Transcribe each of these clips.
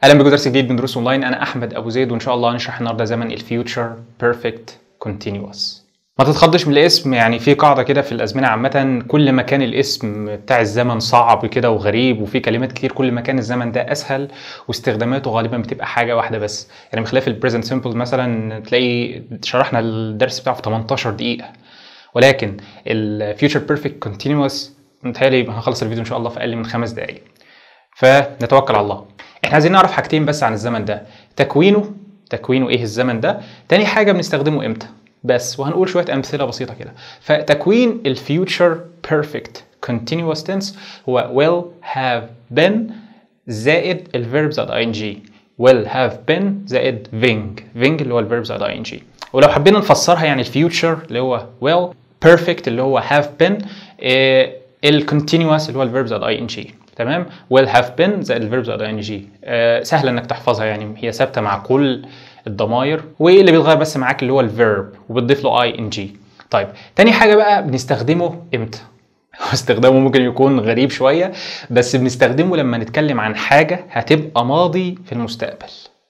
اهلا بكم درس جديد من دروس اونلاين انا احمد ابو زيد وان شاء الله هنشرح النهارده زمن الفيوتشر بيرفكت كونتينوس ما تتخضش من الاسم يعني في قاعده كده في الازمنه عامه كل ما كان الاسم بتاع الزمن صعب كده وغريب وفي كلمات كتير كل ما كان الزمن ده اسهل واستخداماته غالبا بتبقى حاجه واحده بس يعني بخلاف البريزنت سمبل مثلا تلاقي شرحنا الدرس بتاعه في 18 دقيقه ولكن الفيوتشر بيرفكت كونتينوس متهيألي هنخلص الفيديو ان شاء الله في اقل من خمس دقائق فنتوكل على الله احنا عايزين نعرف حاجتين بس عن الزمن ده تكوينه تكوينه ايه الزمن ده تاني حاجه بنستخدمه امتى بس وهنقول شويه امثله بسيطه كده فتكوين الفيوتشر بيرفكت continuous tense هو will have been زائد الفيربز ات اي ان جي will have been زائد ving ving اللي هو الفيربز ات اي ان جي ولو حبينا نفسرها يعني الفيوتشر اللي هو will perfect اللي هو have been إيه الكونتينوس اللي هو الفيربز ات اي ان جي تمام will have been زائد الفيربز ات اي ان جي سهله انك تحفظها يعني هي ثابته مع كل الضماير واللي بيتغير بس معاك اللي هو الفيرب وبتضيف له اي ان جي طيب تاني حاجه بقى بنستخدمه امتى استخدامه ممكن يكون غريب شويه بس بنستخدمه لما نتكلم عن حاجه هتبقى ماضي في المستقبل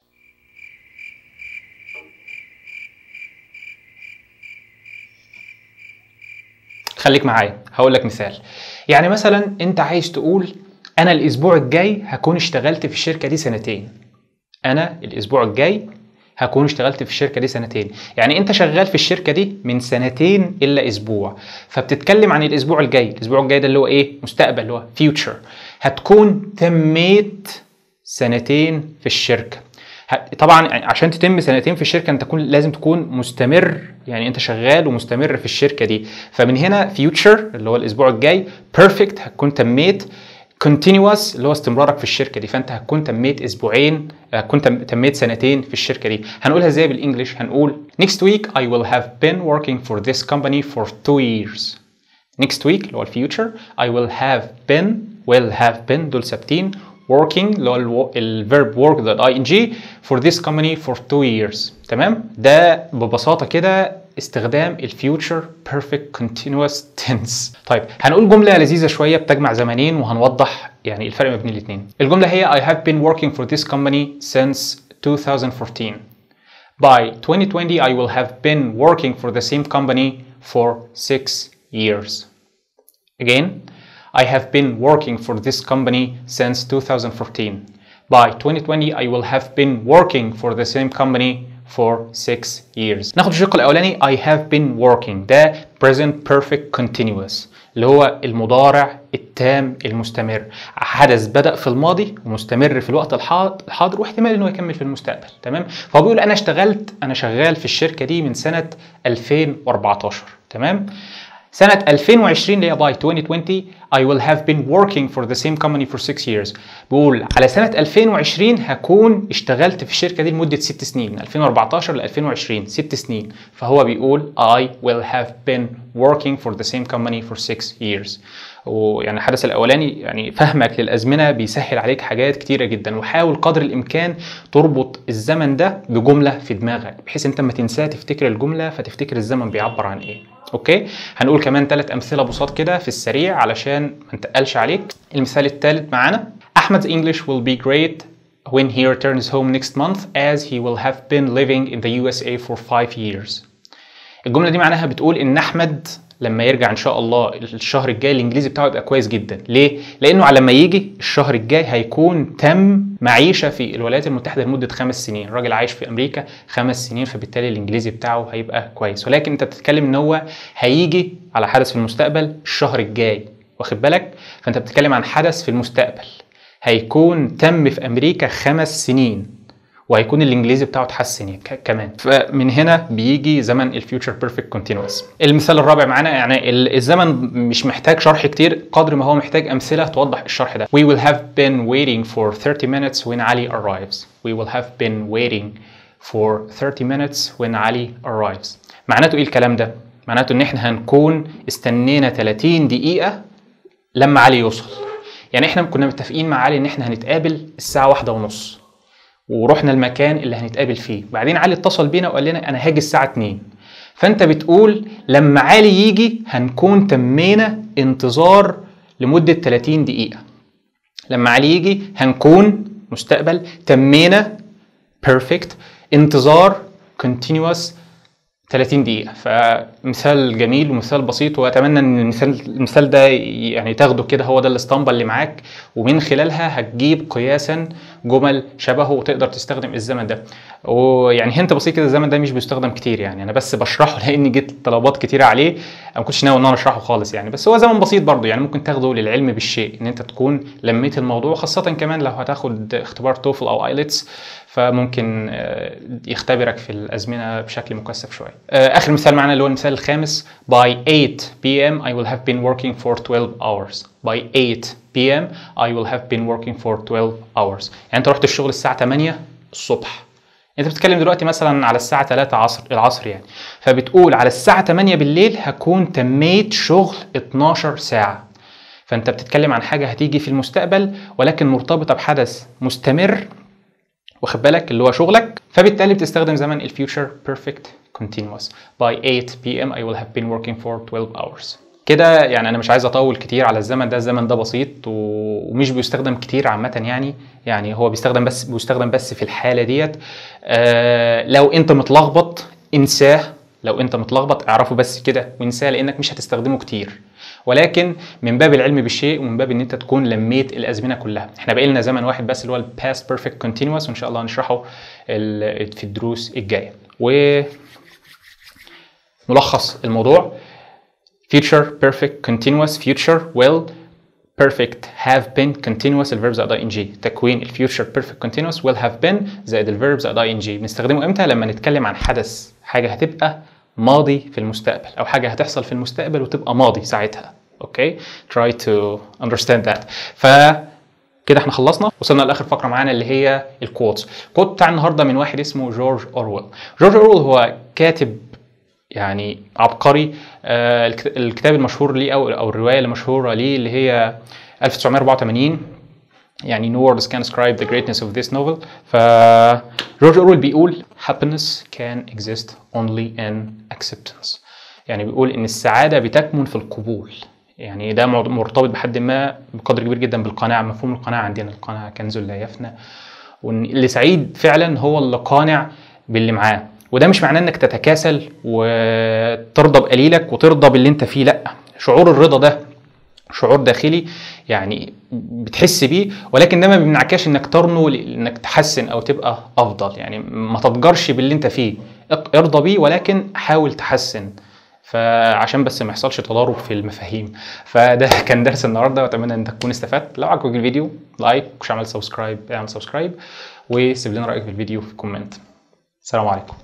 خليك معايا هقول لك مثال يعني مثلا انت عايز تقول انا الاسبوع الجاي هكون اشتغلت في الشركه دي سنتين انا الاسبوع الجاي هكون اشتغلت في الشركه دي سنتين يعني انت شغال في الشركه دي من سنتين الا اسبوع فبتتكلم عن الاسبوع الجاي الاسبوع الجاي ده اللي هو ايه مستقبل اللي هو فيوتشر هتكون تميت سنتين في الشركه طبعا عشان تتم سنتين في الشركه انت تكون لازم تكون مستمر يعني انت شغال ومستمر في الشركه دي فمن هنا فيوتشر اللي هو الاسبوع الجاي بيرفكت هتكون تميت continuous اللي هو استمرارك في الشركه دي فانت هتكون تميت اسبوعين هتكون تميت سنتين في الشركه دي هنقولها ازاي بالانجلش هنقول next week I will have been working for this company for two years next week اللي هو الفيوتشر I will have been will have been دول ثابتين working اللي هو الفيرب work ذات اي ان جي for this company for two years تمام ده ببساطه كده استخدام الفيوتشر بيرفكت كونتينوس تنس طيب هنقول جمله لذيذه شويه بتجمع زمنين وهنوضح يعني الفرق ما بين الاثنين الجمله هي I have been working for this company since 2014 by 2020 I will have been working for the same company for six years again I have been working for this company since 2014 by 2020 I will have been working for the same company for 6 years ناخد الشق الاولاني I have been working ده present perfect continuous اللي هو المضارع التام المستمر حدث بدأ في الماضي ومستمر في الوقت الحاضر واحتمال انه يكمل في المستقبل تمام فهو بيقول انا اشتغلت انا شغال في الشركه دي من سنه 2014 تمام سنة 2020 اللي هي باي 2020 I will have been working for the same company for 6 years بقول على سنة 2020 هكون اشتغلت في الشركة دي لمدة 6 سنين من 2014 ل 2020 6 سنين فهو بيقول I will have been working for the same company for 6 years ويعني الحدث الاولاني يعني فهمك للازمنه بيسهل عليك حاجات كتيره جدا وحاول قدر الامكان تربط الزمن ده بجمله في دماغك بحيث انت ما تنساه تفتكر الجمله فتفتكر الزمن بيعبر عن ايه اوكي هنقول كمان ثلاث امثله بساط كده في السريع علشان ما نتقلش عليك المثال الثالث معانا احمد's English will be great when he returns home next month as he will have been living in the USA for five years الجمله دي معناها بتقول ان احمد لما يرجع ان شاء الله الشهر الجاي الانجليزي بتاعه يبقى كويس جدا ليه لانه على ما يجي الشهر الجاي هيكون تم معيشه في الولايات المتحده لمده خمس سنين الراجل عايش في امريكا خمس سنين فبالتالي الانجليزي بتاعه هيبقى كويس ولكن انت بتتكلم ان هو هيجي على حدث في المستقبل الشهر الجاي واخد بالك فانت بتتكلم عن حدث في المستقبل هيكون تم في امريكا خمس سنين وهيكون الانجليزي بتاعه اتحسن كمان فمن هنا بيجي زمن الفيوتشر بيرفكت كونتينوس المثال الرابع معانا يعني الزمن مش محتاج شرح كتير قدر ما هو محتاج امثله توضح الشرح ده we will have been waiting for 30 minutes when Ali arrives we will have been waiting for 30 minutes when Ali arrives معناته ايه الكلام ده معناته ان احنا هنكون استنينا 30 دقيقه لما علي يوصل يعني احنا كنا متفقين مع علي ان احنا هنتقابل الساعه واحدة ونص ورحنا المكان اللي هنتقابل فيه بعدين علي اتصل بينا وقال لنا انا هاجي الساعه 2 فانت بتقول لما علي يجي هنكون تمينا انتظار لمده 30 دقيقه لما علي يجي هنكون مستقبل تمينا perfect انتظار continuous 30 دقيقة فمثال جميل ومثال بسيط واتمنى ان المثال المثال ده يعني تاخده كده هو ده الاسطمبة اللي معاك ومن خلالها هتجيب قياسا جمل شبهه وتقدر تستخدم الزمن ده ويعني هنت بسيط كده الزمن ده مش بيستخدم كتير يعني انا بس بشرحه لان جيت طلبات كتيرة عليه انا ما كنتش ناوي ان انا اشرحه خالص يعني بس هو زمن بسيط برضه يعني ممكن تاخده للعلم بالشيء ان انت تكون لميت الموضوع خاصة كمان لو هتاخد اختبار توفل او ايلتس فممكن آه، يختبرك في الازمنه بشكل مكثف شويه. آه، اخر مثال معانا اللي هو المثال الخامس by 8 p.m. I will have been working for 12 hours. by 8 p.m. I will have been working for 12 hours. يعني انت رحت الشغل الساعه 8 الصبح. انت بتتكلم دلوقتي مثلا على الساعه 3 عصر العصر يعني فبتقول على الساعه 8 بالليل هكون تميت شغل 12 ساعه. فانت بتتكلم عن حاجه هتيجي في المستقبل ولكن مرتبطه بحدث مستمر واخد بالك اللي هو شغلك فبالتالي بتستخدم زمن الفيوتشر بيرفكت continuous by 8 p.m. I will have been working for 12 hours كده يعني انا مش عايز اطول كتير على الزمن ده الزمن ده بسيط ومش بيستخدم كتير عامه يعني يعني هو بيستخدم بس بيستخدم بس في الحاله ديت آه لو انت متلخبط انساه لو انت متلخبط اعرفه بس كده وانساه لانك مش هتستخدمه كتير ولكن من باب العلم بالشيء ومن باب ان انت تكون لميت الازمنه كلها احنا باقي لنا زمن واحد بس اللي هو الباست بيرفكت كونتينوس وان شاء الله هنشرحه في الدروس الجايه و ملخص الموضوع future perfect continuous future will perfect have been continuous الverbs اد ing تكوين الفيوتشر perfect continuous will have been زائد الverbs اد ing بنستخدمه امتى لما نتكلم عن حدث حاجه هتبقى ماضي في المستقبل او حاجه هتحصل في المستقبل وتبقى ماضي ساعتها اوكي try to understand that ف كده احنا خلصنا وصلنا لاخر فقره معانا اللي هي الكوتس الكوت بتاع النهارده من واحد اسمه جورج اورويل جورج اورويل هو كاتب يعني عبقري آه الكتاب المشهور ليه او او الروايه المشهوره ليه اللي هي 1984 يعني no words can describe the greatness of this novel ف جورج اورويل بيقول happiness can exist only in acceptance يعني بيقول ان السعاده بتكمن في القبول يعني ده مرتبط بحد ما بقدر كبير جدا بالقناعه مفهوم القناعه عندنا القناعه كنز لا يفنى وان اللي سعيد فعلا هو اللي قانع باللي معاه وده مش معناه انك تتكاسل وترضى بقليلك وترضى باللي انت فيه لا شعور الرضا ده شعور داخلي يعني بتحس بيه ولكن ده ما بيمنعكش انك ترنو انك تحسن او تبقى افضل يعني ما تتجرش باللي انت فيه ارضى بيه ولكن حاول تحسن فعشان بس ما يحصلش تضارب في المفاهيم فده كان درس النهارده واتمنى ان تكون استفدت لو عجبك الفيديو لايك مش عمل سبسكرايب اعمل سبسكرايب وسيب لنا رايك في الفيديو في كومنت السلام عليكم